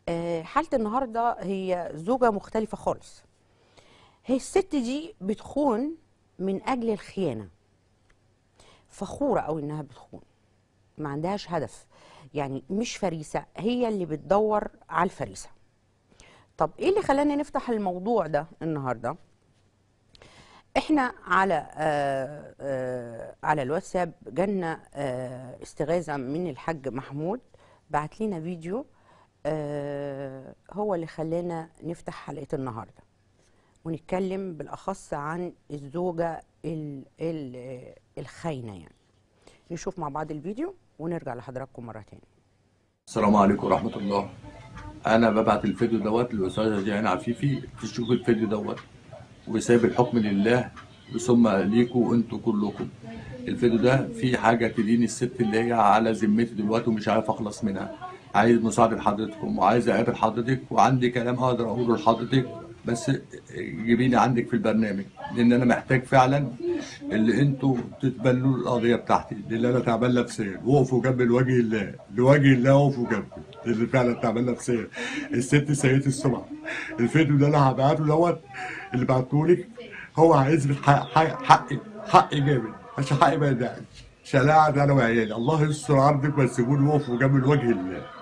آه، حالة النهاردة هي زوجة مختلفة خالص هي الست دي بتخون من أجل الخيانة فخورة أوي إنها بتخون ما عندهاش هدف يعني مش فريسة هي اللي بتدور على الفريسة طب إيه اللي خلانا نفتح الموضوع ده النهاردة احنا على آه آه على الواتساب جالنا آه استغاثة من الحاج محمود بعت لنا فيديو آه هو اللي خلانا نفتح حلقة النهاردة ونتكلم بالأخص عن الزوجة ال ال الخاينة يعني نشوف مع بعض الفيديو ونرجع لحضراتكم مرة تاني السلام عليكم ورحمة الله أنا ببعت الفيديو دوت للأستاذة جيهان عفيفي تشوف الفيديو دوت وسايب الحكم لله ثم ليكوا انتوا كلكم الفيديو ده فيه حاجة تدين الست اللي هي على ذمتي دلوقتي ومش عارف أخلص منها عايز مساعدة حضرتكم وعايز أقابل حضرتك وعندي كلام أقدر أقوله لحضرتك بس جيبيني عندك في البرنامج لأن أنا محتاج فعلا اللي انتوا تتبنوا القضية بتاعتي اللي أنا تعبان نفسيا وقفوا جنب لوجه الله لوجه الله وقفوا جنبي اللي فعلا تعبان نفسيا الست سيئة السمعة الفيديو ده أنا هبعته دوت اللي بعتهولك هو عايز حق حق حقي حقي جامد عشان حقي ما يضيعش شلاعة انا وعيالي الله يستر عرضك بس سيبوني وقفوا جنب وجه الله